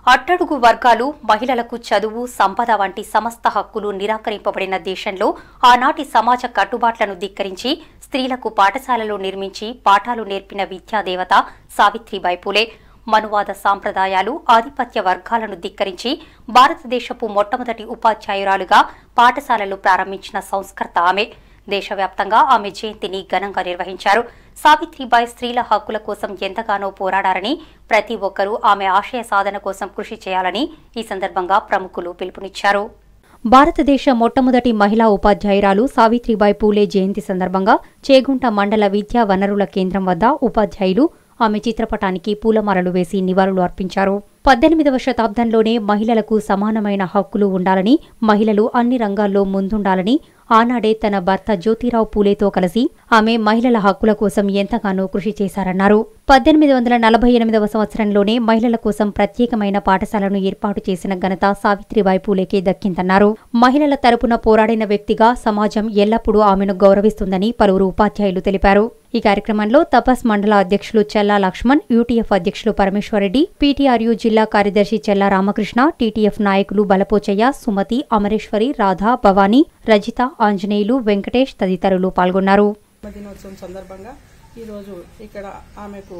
అట్టడుగు వర్గాలు మహిళలకు చదువు సంపద వంటి సమస్త హక్కులు నిరాకరింపబడిన దేశంలో ఆనాటి సమాజ కట్టుబాట్లను ధిక్కరించి స్త్రీలకు పాఠశాలలు నిర్మించి పాఠాలు నేర్పిన విద్యాదేవత సావిత్రిబాయి పూలే మనువాద సాంప్రదాయాలు ఆధిపత్య వర్గాలను ధిక్కరించి భారతదేశపు మొట్టమొదటి ఉపాధ్యాయురాలుగా పాఠశాలలు ప్రారంభించిన సంస్కర్త ఆమె దేశవ్యాప్తంగా ఆమె జయంతిని ఘనంగా నిర్వహించారు సావిత్రిబాయి స్త్రీల హక్కుల కోసం ఎంతగానో పోరాడారని ప్రతి ఒక్కరూ ఆమె ఆశయ సాధన కోసం కృషి చేయాలని ఈ సందర్భంగా ప్రముఖులు పిలుపునిచ్చారు భారతదేశ మొట్టమొదటి మహిళా ఉపాధ్యాయురాలు సావిత్రిబాయి పూలే జయంతి సందర్భంగా చేగుంట మండల విద్యా వనరుల కేంద్రం వద్ద ఉపాధ్యాయులు ఆమె చిత్రపటానికి పూలమాలలు వేసి నివాళులు అర్పించారు పద్దెనిమిదవ శతాబ్దంలోనే మహిళలకు సమానమైన హక్కులు ఉండాలని మహిళలు అన్ని రంగాల్లో ముందుండాలని ఆనాడే తన భర్త జ్యోతిరావు పూలేతో కలిసి ఆమె మహిళల హక్కుల కోసం ఎంతగానో కృషి చేశారన్నారు పద్దెనిమిది వందల నలభై ఎనిమిదవ సంవత్సరంలోనే మహిళల కోసం ప్రత్యేకమైన పాఠశాలను ఏర్పాటు చేసిన ఘనత సావిత్రిబాయి పూలేకే దక్కిందన్నారు మహిళల తరపున పోరాడిన వ్యక్తిగా సమాజం ఎల్లప్పుడూ ఆమెను గౌరవిస్తుందని పలువురు ఉపాధ్యాయులు తెలిపారు ఈ కార్యక్రమంలో తపస్ మండల అధ్యక్షులు చెల్లా లక్ష్మణ్ యూటీఎఫ్ అధ్యక్షులు పరమేశ్వరరెడ్డి పీటీఆర్యూ జిల్లా కార్యదర్శి చెల్లా రామకృష్ణ టీటీఎఫ్ నాయకులు బలపోచయ్య సుమతి అమరేశ్వరి రాధా భవానీ రజిత ఆంజనేయులు వెంకటేష్ తదితరులు పాల్గొన్నారు దినోత్సవం సందర్భంగా ఈరోజు ఇక్కడ ఆమెకు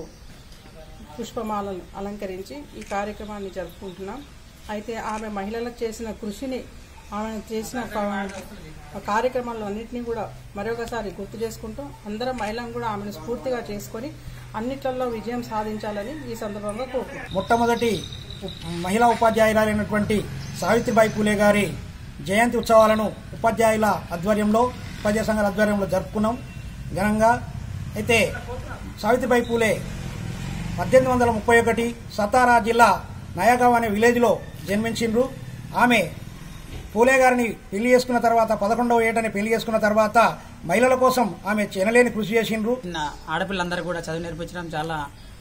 పుష్పమాలను అలంకరించి ఈ కార్యక్రమాన్ని జరుపుకుంటున్నాం అయితే ఆమె మహిళలకు చేసిన కృషిని ఆమె చేసిన ప- కార్యక్రమాలు అన్నింటినీ కూడా మరొకసారి గుర్తు చేసుకుంటూ అందరం మహిళలను కూడా ఆమెను స్ఫూర్తిగా చేసుకొని అన్నిట్లలో విజయం సాధించాలని ఈ సందర్భంగా కోరుకుంటున్నాం మొట్టమొదటి ఉప్- మహిళా ఉపాధ్యాయురాలైనటువంటి సావిత్రిబాయి పూలే గారి జయంతి ఉత్సవాలను ఉపాధ్యాయుల ఆధ్వర్యంలో ఉపాధ్యాయ సంఘాల ఆధ్వర్యంలో జరుపుకున్నాం ఘనంగా అయితే సావిత్రిబాయి పూలే పద్దెనిమిది వందల ముప్పై ఒకటి సతారా జిల్లా నయాగావ్ అనే విలేజ్లో జన్మించిండ్రు ఆమె పూలే గారిని పెళ్లి చేసుకున్న తర్వాత పదకొండవ ఏటని పెళ్లి చేసుకున్న తర్వాత మహిళల కోసం ఆమె చెనలేని కృషి చేసిండ్రు చిన్న ఆడపిల్లందరూ కూడా చదువు నేర్పించడం చాలా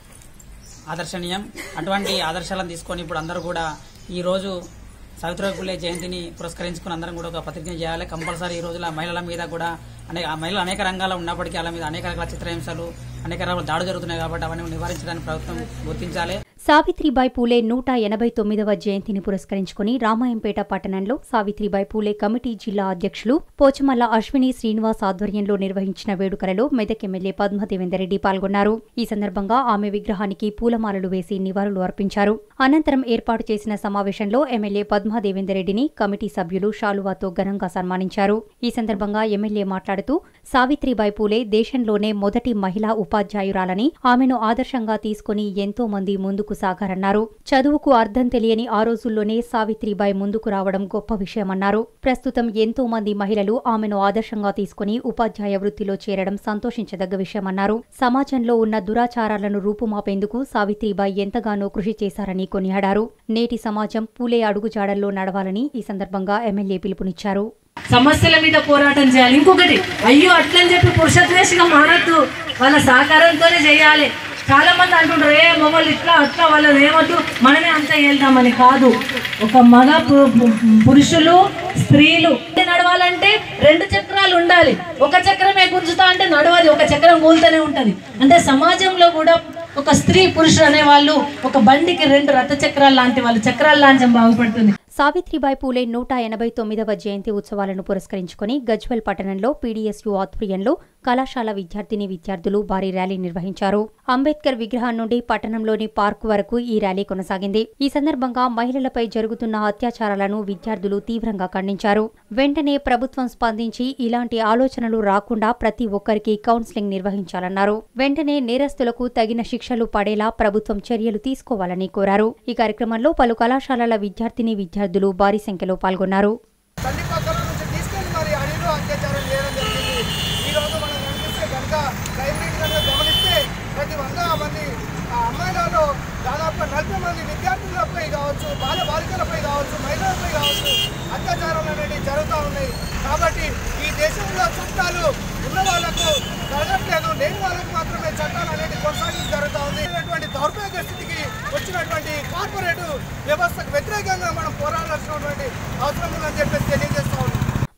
ఆదర్శనీయం అటువంటి ఆదర్శాలను తీసుకొని ఇప్పుడు అందరూ కూడా ఈ రోజు సావిత్రిబాయి పుల్లే జయంతిని పురస్కరించుకుని అందరం కూడా ఒక ప్రతిజ్ఞ చేయాలి కంపల్సరీ ఈ రోజుల మహిళల మీద కూడా అనేక ఆ మహిళలు అనేక రంగాల్లో ఉన్నప్పటికీ వాళ్ళ మీద అనేక రకాల చిత్రహింసలు అనేక రకాల దాడులు జరుగుతున్నాయి కాబట్టి అవన్నీ నివారించడానికి ప్రభుత్వం గుర్తించాలి సావిత్రిబాయి పూలే నూట ఎనభై తొమ్మిదవ జయంతిని పురస్కరించుకుని రామాయంపేట పట్టణంలో సావిత్రిబాయి పూలే కమిటీ జిల్లా అధ్యక్షులు పోచమల్ల అశ్విని శ్రీనివాస్ ఆధ్వర్యంలో నిర్వహించిన వేడుకలలో మెదక్ ఎమ్మెల్యే పద్మదేవేందర్ పాల్గొన్నారు ఈ సందర్భంగా ఆమె విగ్రహానికి పూలమాలలు వేసి నివాళులు అర్పించారు అనంతరం ఏర్పాటు చేసిన సమావేశంలో ఎమ్మెల్యే పద్మదేవేందర్ రెడ్డిని కమిటీ సభ్యులు షాలువాతో ఘనంగా సన్మానించారు ఈ సందర్భంగా ఎమ్మెల్యే మాట్లాడుతూ సావిత్రిబాయి పూలే దేశంలోనే మొదటి మహిళా ఉపాధ్యాయురాలని ఆమెను ఆదర్శంగా తీసుకుని ఎంతో మంది ముందుకు సాగారన్నారు చదువుకు అర్థం తెలియని ఆ రోజుల్లోనే సావిత్రిబాయి ముందుకు రావడం గొప్ప విషయమన్నారు ప్రస్తుతం ఎంతో మంది మహిళలు ఆమెను ఆదర్శంగా తీసుకుని ఉపాధ్యాయ వృత్తిలో చేరడం సంతోషించదగ్గ విషయమన్నారు సమాజంలో ఉన్న దురాచారాలను రూపుమాపేందుకు సావిత్రిబాయి ఎంతగానో కృషి చేశారని కొనియాడారు నేటి సమాజం పూలే అడుగుజాడల్లో నడవాలని ఈ సందర్భంగా ఎమ్మెల్యే పిలుపునిచ్చారు సమస్యల మీద పోరాటం చేయాలి ఇంకొకటి అయ్యో అట్లని చెప్పి పురుషద్వేషంగా మారద్దు వాళ్ళ సహకారంతోనే చేయాలి చాలా మంది అంటుంటారు ఏ మొగలు ఇట్లా అట్లా వాళ్ళని ఏమొద్దు మనమే అంతా వెళ్దామని కాదు ఒక మగ పు- పు- పురుషులు స్త్రీలు నడవాలంటే రెండు చక్రాలు ఉండాలి ఒక చక్రమే గుంజుతా అంటే నడవది ఒక చక్రం కూలుతూనే ఉంటది అంటే సమాజంలో కూడా ఒక స్త్రీ పురుషుడు అనే వాళ్ళు ఒక బండికి రెండు రథ చక్రాలు లాంటి వాళ్ళు చక్రాల లాంఛం బాగుపడుతుంది సావిత్రిబాయి పూలే నూట ఎనభై తొమ్మిదవ జయంతి ఉత్సవాలను పురస్కరించుకుని గజ్వెల్ పట్టణంలో పీడీఎస్యు ఆధ్వర్యంలో కళాశాల విద్యార్థిని విద్యార్థులు భారీ ర్యాలీ నిర్వహించారు అంబేద్కర్ విగ్రహం నుండి పట్టణంలోని పార్క్ వరకు ఈ ర్యాలీ కొనసాగింది ఈ సందర్భంగా మహిళలపై జరుగుతున్న అత్యాచారాలను విద్యార్థులు తీవ్రంగా ఖండించారు వెంటనే ప్రభుత్వం స్పందించి ఇలాంటి ఆలోచనలు రాకుండా ప్రతి ఒక్కరికి కౌన్సిలింగ్ నిర్వహించాలన్నారు వెంటనే నేరస్తులకు తగిన శిక్షలు పడేలా ప్రభుత్వం చర్యలు తీసుకోవాలని కోరారు ఈ కార్యక్రమంలో పలు కళాశాలల విద్యార్థిని విద్యార్థులు భారీ సంఖ్యలో పాల్గొన్నారు తల్లి పక్కల నుంచి తీసుకెళ్లి మరి అడవిలో అత్యాచారం చేయడం జరిగింది ఈ రోజు మనం కనిపిస్తే కనుక లైబ్రరీ కనుక గమనిస్తే ప్రతి వంద మంది ఆ అమ్మాయిలలో దాదాపు నలభై మంది విద్యార్థులపై కావచ్చు బాల బాలికలపై కావచ్చు మహిళలపై కావచ్చు అత్యాచారాలు అనేవి జరుగుతూ ఉన్నాయి కాబట్టి ఈ దేశంలో చట్టాలు ఉన్న వాళ్ళకు జరగట్లేదు లేని వాళ్ళకు మాత్రమే చట్టాలు అనేది కొనసాగించి జరుగుతూ ఉంది ఇటువంటి దౌర్భాగ్య స్థితికి వచ్చినటువంటి కార్పొరేట్ వ్యవస్థకు వ్యతిరేకంగా మనం పోరాడాల్సినటువంటి అవసరం ఉందని చెప్పేసి తెలియజేస్తా ఉన్నాం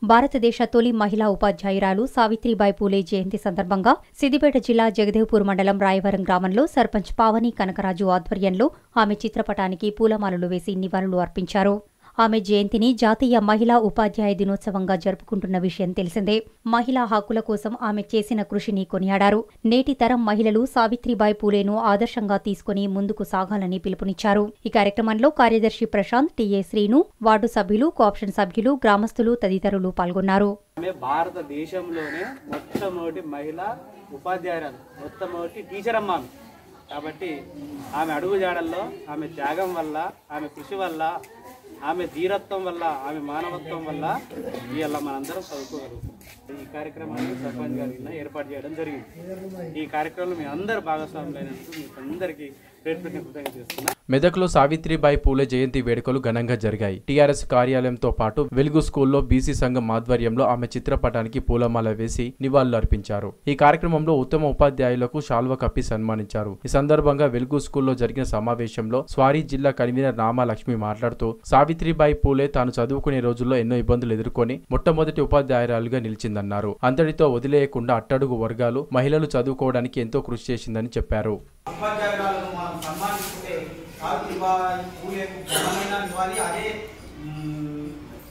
భారతదేశ తొలి మహిళా ఉపాధ్యాయురాలు సావిత్రిబాయి పూలే జయంతి సందర్భంగా సిద్దిపేట జిల్లా జగదేవ్పూర్ మండలం రాయవరం గ్రామంలో సర్పంచ్ పావని కనకరాజు ఆధ్వర్యంలో ఆమె చిత్రపటానికి పూలమాలలు వేసి నివాళులు అర్పించారు ఆమె జయంతిని జాతీయ మహిళా ఉపాధ్యాయ దినోత్సవంగా జరుపుకుంటున్న విషయం తెలిసిందే మహిళా హక్కుల కోసం ఆమె చేసిన కృషిని కొనియాడారు నేటి తరం మహిళలు సావిత్రిబాయి పూలేను ఆదర్శంగా తీసుకుని ముందుకు సాగాలని పిలుపునిచ్చారు ఈ కార్యక్రమంలో కార్యదర్శి ప్రశాంత్ టీఏ శ్రీను వార్డు సభ్యులు కోఆప్షన్ సభ్యులు గ్రామస్తులు తదితరులు పాల్గొన్నారు ఆమె భారతదేశంలోనే మొట్టమొదటి మహిళ ఉపాధ్యాయురాలు మొట్టమొదటి టీచర్ అమ్మ ఆమె కాబట్టి ఆమె అడుగుజాడల్లో ఆమె త్యాగం వల్ల ఆమె కృషి వల్ల ఆమె ధీరత్వం వల్ల ఆమె మానవత్వం వల్ల ఇవాళ మనందరం చదువుకోగలుగుతాం ఈ కార్యక్రమాన్ని సర్పంచ్ గారి కింద ఏర్పాటు చేయడం జరిగింది ఈ కార్యక్రమంలో మీ అందరు భాగస్వాములైనందుకు మీకు అందరికీ పేరు పెట్టిన కృతజ్ఞత చేస్తున్నా మెదక్లో సావిత్రిబాయి పూలే జయంతి వేడుకలు ఘనంగా జరిగాయి టీఆర్ఎస్ కార్యాలయంతో పాటు వెలుగు స్కూల్లో బీసీ సంఘం ఆధ్వర్యంలో ఆమె చిత్రపటానికి పూలమాల వేసి నివాళులు అర్పించారు ఈ కార్యక్రమంలో ఉత్తమ ఉపాధ్యాయులకు శాల్వ కప్పి సన్మానించారు ఈ సందర్భంగా వెలుగు స్కూల్లో జరిగిన సమావేశంలో స్వారీ జిల్లా కన్వీనర్ రామాలక్ష్మి మాట్లాడుతూ సావిత్రిబాయి పూలే తాను చదువుకునే రోజుల్లో ఎన్నో ఇబ్బందులు ఎదుర్కొని మొట్టమొదటి ఉపాధ్యాయురాలుగా నిలిచిందన్నారు అంతటితో వదిలేయకుండా అట్టడుగు వర్గాలు మహిళలు చదువుకోవడానికి ఎంతో కృషి చేసిందని చెప్పారు ఉపాధ్యాయురాలను మనం సన్మానిస్తుంటే సావిత్రిబాయి పూలేకు ఘనమైన నివాళి అదే మ్,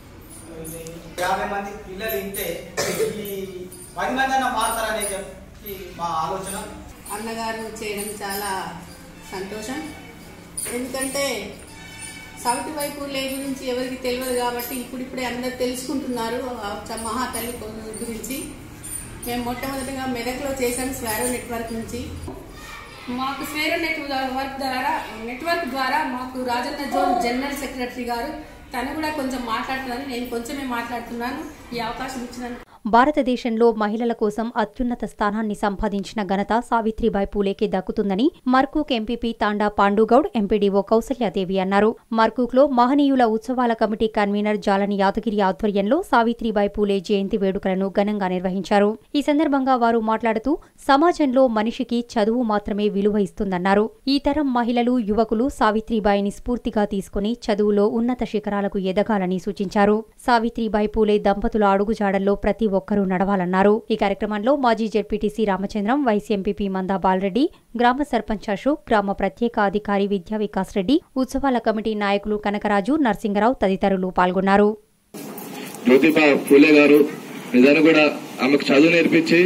యాభై మంది పిల్లలు ఇంటే ఈ పది మంది అన్న మారుతారనే చెప్పి మా ఆలోచన అన్నగారు చేయడం చాలా సంతోషం ఎందుకంటే సావిత్రిబాయి పూలే గురించి ఎవరికి తెలియదు కాబట్టి ఇప్పుడిప్పుడే అందరు తెలుసుకుంటున్నారు ఆ చ- మహాతల్లి కొ- గురించి మేము మొట్టమొదటిగా మెదక్లో చేశాం స్వారో నెట్వర్క్ నుంచి మాకు స్వేరో నెట్వర్క్ ద్వారా నెట్వర్క్ ద్వారా మాకు రాజన్న జోన్ జనరల్ సెక్రటరీ గారు తను కూడా కొంచెం మాట్లాడుతున్నాను నేను కొంచెమే మాట్లాడుతున్నాను ఈ అవకాశం ఇచ్చినందుకు భారతదేశంలో మహిళల కోసం అత్యున్నత స్థానాన్ని సంపాదించిన ఘనత సావిత్రిబాయి పూలేకే దక్కుతుందని మర్కూక్ ఎంపీపీ తాండా పాండుగౌడ్ ఎంపీడీఓ కౌసల్యాదేవి అన్నారు మర్కూక్లో మహనీయుల ఉత్సవాల కమిటీ కన్వీనర్ జాలని యాదగిరి ఆధ్వర్యంలో సావిత్రిబాయి పూలే జయంతి వేడుకలను ఘనంగా నిర్వహించారు ఈ సందర్భంగా వారు మాట్లాడుతూ సమాజంలో మనిషికి చదువు మాత్రమే విలువ ఇస్తుందన్నారు ఈ తరం మహిళలు యువకులు సావిత్రిబాయిని స్ఫూర్తిగా తీసుకుని చదువులో ఉన్నత శిఖరాలకు ఎదగాలని సూచించారు సావిత్రిబాయి పూలే దంపతుల అడుగుజాడల్లో ప్రతి ఒక్కరూ నడవాలన్నారు ఈ కార్యక్రమంలో మాజీ జెడ్పీటీసీ రామచంద్రం వైస్ ఎంపీపీ మందా బాలరెడ్డి గ్రామ సర్పంచ్ అశోక్ గ్రామ ప్రత్యేక అధికారి విద్యా వికాస్ రెడ్డి ఉత్సవాల కమిటీ నాయకులు కనకరాజు నరసింగరావు తదితరులు పాల్గొన్నారు జ్యోతిబా పూలే గారు నిజాన్ని కూడా ఆమెకు చదువు నేర్పించి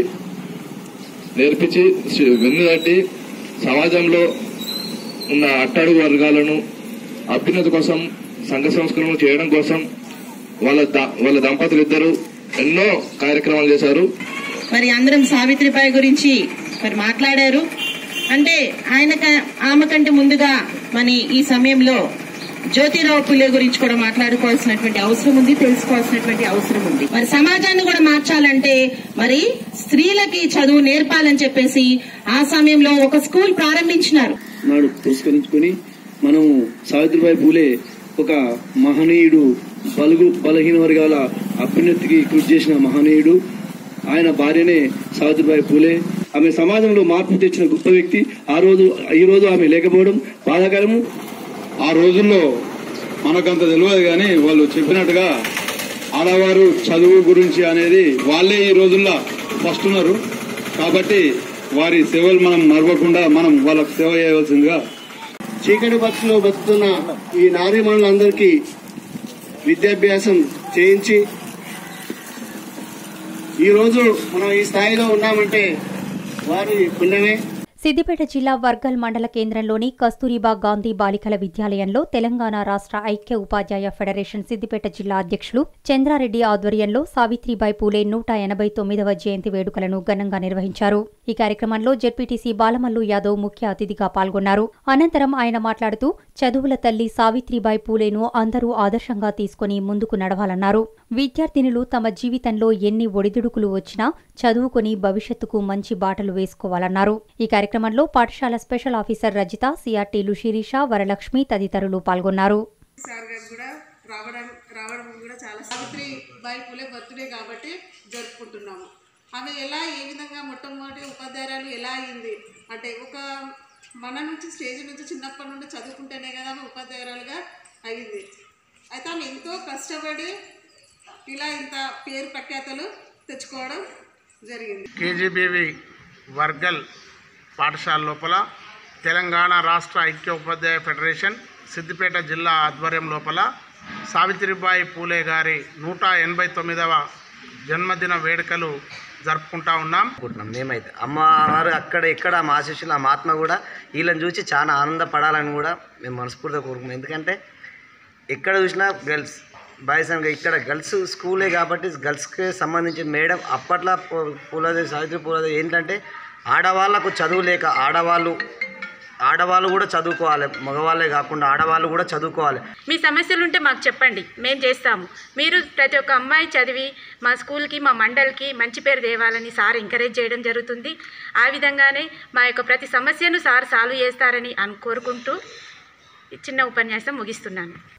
నేర్పించి వెన్నుదట్టి సమాజంలో ఉన్న అట్టడుగు వర్గాలను అభ్యున్నతి కోసం సంఘ సంస్కరణ చేయడం కోసం వాళ్ళ ద- వాళ్ళ దంపతులు ఇద్దరు ఎన్నో కార్యక్రమాలు చేశారు మరి అందరం సావిత్రిబాయి గురించి మరి మాట్లాడారు అంటే ఆయన క- ఆమె కంటే ముందుగా మన ఈ సమయంలో జ్యోతిరావు పులే గురించి కూడా మాట్లాడుకోవాల్సినటువంటి అవసరం ఉంది తెలుసుకోవాల్సినటువంటి అవసరం ఉంది మరి సమాజాన్ని కూడా మార్చాలంటే మరి స్త్రీలకి చదువు నేర్పాలని చెప్పేసి ఆ సమయంలో ఒక స్కూల్ ప్రారంభించినారు నాడు పురస్కరించుకొని మనం సావిత్రిబాయి పూలే ఒక మహనీయుడు బలుగు బలహీన వర్గాల అభ్యున్నతికి కృషి చేసిన మహనీయుడు ఆయన భార్యనే సావిత్రిబాయి పూలే ఆమె సమాజంలో మార్పు తెచ్చిన గొప్ప వ్యక్తి ఆ రోజు ఈ రోజు ఆమె లేకపోవడం బాధాకరము ఆ రోజుల్లో మనకంత తెలియదు కానీ వాళ్ళు చెప్పినట్టుగా ఆడవారు చదువు గురించి అనేది వాళ్ళే ఈ రోజుల్లో ఫస్ట్ ఉన్నారు కాబట్టి వారి సేవలు మనం మరవకుండా మనం వాళ్ళకు సేవ చేయవలసిందిగా చీకటి బతుకులో బతుకుతున్న ఈ నారీమణులందరికీ విద్యాభ్యాసం చేయించి ఈరోజు మనం ఈ స్థాయిలో ఉన్నామంటే వారి పుణ్యమే సిద్దిపేట జిల్లా వర్గల్ మండల కేంద్రంలోని కస్తూరిబా గాంధీ బాలికల విద్యాలయంలో తెలంగాణ రాష్ట్ర ఐక్య ఉపాధ్యాయ ఫెడరేషన్ సిద్దిపేట జిల్లా అధ్యక్షులు చంద్రారెడ్డి ఆధ్వర్యంలో సావిత్రిబాయి పూలే నూట ఎనభై తొమ్మిదవ జయంతి వేడుకలను ఘనంగా నిర్వహించారు ఈ కార్యక్రమంలో జెడ్పీటీసీ బాలమల్లు యాదవ్ ముఖ్య అతిథిగా పాల్గొన్నారు అనంతరం ఆయన మాట్లాడుతూ చదువుల తల్లి సావిత్రిబాయి పూలేను అందరూ ఆదర్శంగా తీసుకుని ముందుకు నడవాలన్నారు విద్యార్థినులు తమ జీవితంలో ఎన్ని ఒడిదుడుకులు వచ్చినా చదువుకొని భవిష్యత్తుకు మంచి బాటలు వేసుకోవాలన్నారు ఈ కార్యక్రమంలో పాఠశాల స్పెషల్ ఆఫీసర్ రజిత సిఆర్టీలు శిరీష వరలక్ష్మి తదితరులు పాల్గొన్నారు సార్ గారు కూడా రావడం రావడం కూడా చాలా సావిత్రి బాయి పూలే బర్త్డే కాబట్టి జరుపుకుంటున్నాము ఆమె ఎలా ఏ విధంగా మొట్టమొదటి ఉపాధ్యాయురాలు ఎలా అయింది అంటే ఒక మన నుంచి స్టేజ్ నుంచి చిన్నప్పటి నుండి చదువుకుంటేనే కదా ఆమె ఉపాధ్యాయురాలుగా అయింది అయితే ఆమె ఎంతో కష్టపడి ఇలా ఇంత పేరు ప్రఖ్యాతలు తెచ్చుకోవడం జరిగింది కేజీబీవి వర్గల్ పాఠశాల లోపల తెలంగాణ రాష్ట్ర ఐక్య ఉపాధ్యాయ ఫెడరేషన్ సిద్దిపేట జిల్లా ఆధ్వర్యం లోపల సావిత్రిబాయి పూలే గారి నూట ఎనభై తొమ్మిదవ జన్మదిన వేడుకలు జరుపుకుంటా ఉన్నాం అనుకుంటున్నాం మేమైతే అమ్మవారు అక్కడ ఇక్కడ మా ఆశీస్సులు ఆ మహాత్మ కూడా వీళ్ళని చూసి చాలా ఆనందపడాలని కూడా మేము మనస్ఫూర్తిగా కోరుకున్నాం ఎందుకంటే ఎక్కడ చూసినా గర్ల్స్ బాయ్స్ అనగా ఇక్కడ గర్ల్స్ స్కూలే కాబట్టి గర్ల్స్కి సంబంధించిన మేడం అప్పట్లో పూ- పూలదేవి సావిత్రి పూలదేవి ఏంటంటే ఆడవాళ్ళకు చదువు లేక ఆడవాళ్ళు ఆడవాళ్ళు కూడా చదువుకోవాలి మగవాళ్ళే కాకుండా ఆడవాళ్ళు కూడా చదువుకోవాలి మీ సమస్యలు ఉంటే మాకు చెప్పండి మేము చేస్తాము మీరు ప్రతి ఒక్క అమ్మాయి చదివి మా స్కూల్కి మా మండల్కి మంచి పేరు తేవాలని సార్ ఎంకరేజ్ చేయడం జరుగుతుంది ఆ విధంగానే మా యొక్క ప్రతి సమస్యను సార్ సాల్వ్ చేస్తారని అను కోరుకుంటూ ఈ చిన్న ఉపన్యాసం ముగిస్తున్నాను